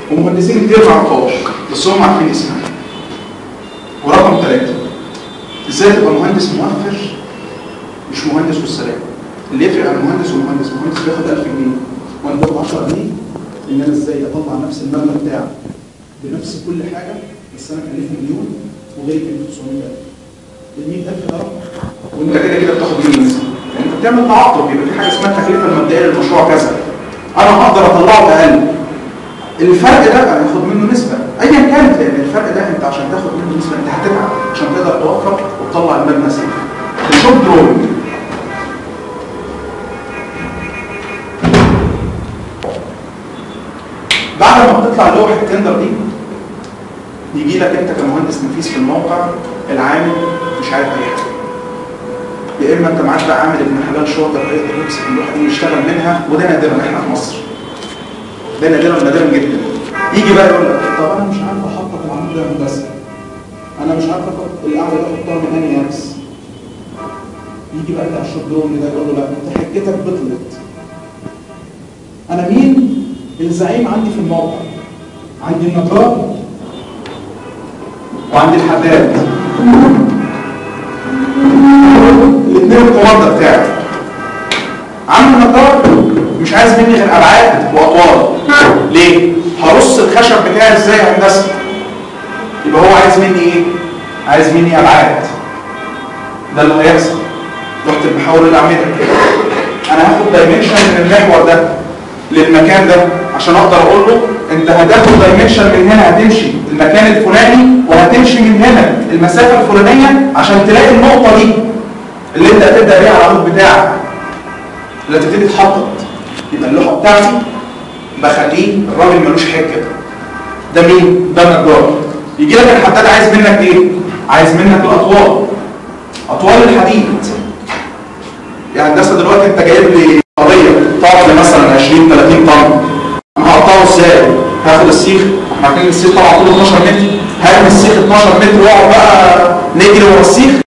ومهندسين كتير ما يعرفوهاش بس هم عارفين اسمها ورقم ثلاثة ازاي تبقى مهندس موفر مش مهندس والسلام اللي يفرق عن مهندس ومهندس مهندس بياخد 1000 جنيه وانا باخد 10 جنيه ان انا ازاي اطلع نفس المبلغ بتاعي بنفس كل حاجه بس انا كلفني مليون وغيري كلفني 900000 ال 100000 ده رقم وانت كده كده بتاخد منه نسبه يعني انت بتعمل تعاقب يبقى في حاجه اسمها التكلفه المبدئيه للمشروع كذا انا هقدر اطلعه اقل الفرق ده هياخد منه نسبه ايا كانت لان الفرق ده انت عشان تاخد منه نسبه انت هتتعب عشان تقدر توفر وتطلع المبنى سليم الشوب دروينج بعد ما بتطلع لوحه التندر دي يجي لك انت كمهندس نفيس في الموقع العامل مش عارف اي حاجه يا اما انت معاك بقى عامل ابن حلال شاطر هيقدر يمسك اللوحه دي ويشتغل منها وده نادرا احنا في مصر ده نادرا نادرا جدا يجي بقى يقول لك طب انا مش عارف احطك العمود ده هندسه انا مش عارف احط القعده دي احطها من انهي اكس يجي بقى بتاع الشغل ده يقول له لا انت حجتك بطلت انا مين الزعيم عندي في الموقع عندي النجار وعندي الحداد الاثنين الكوماندا بتاعي عم النجار مش عايز مني غير ابعاد واطوال ليه هرص الخشب بتاعي ازاي يا هندسه يبقى هو عايز مني ايه عايز مني ابعاد ده اللي هيحصل رحت بحاول الاعمده انا هاخد دايمنشن من المحور ده للمكان ده عشان اقدر اقول له انت هتاخد دايمنشن من هنا هتمشي المكان الفلاني وهتمشي من هنا المسافه الفلانيه عشان تلاقي النقطه دي اللي انت هتبدا بيها العمود بتاعك اللي هتبتدي تخطط يبقى اللوحه بتاعتي بخليه الراجل ملوش حجه ده مين؟ ده النجار يجي لك الحداد عايز منك ايه؟ عايز منك الاطوال اطوال الحديد يعني هندسه دلوقتي انت جايب لي قضيه طرف مثلا 20 30 طن انا هقطعه ازاي؟ هاخد السيخ احنا عارفين السيخ طبعا طوله 12 متر هرمي السيخ 12 متر واقعد بقى نجري ورا السيخ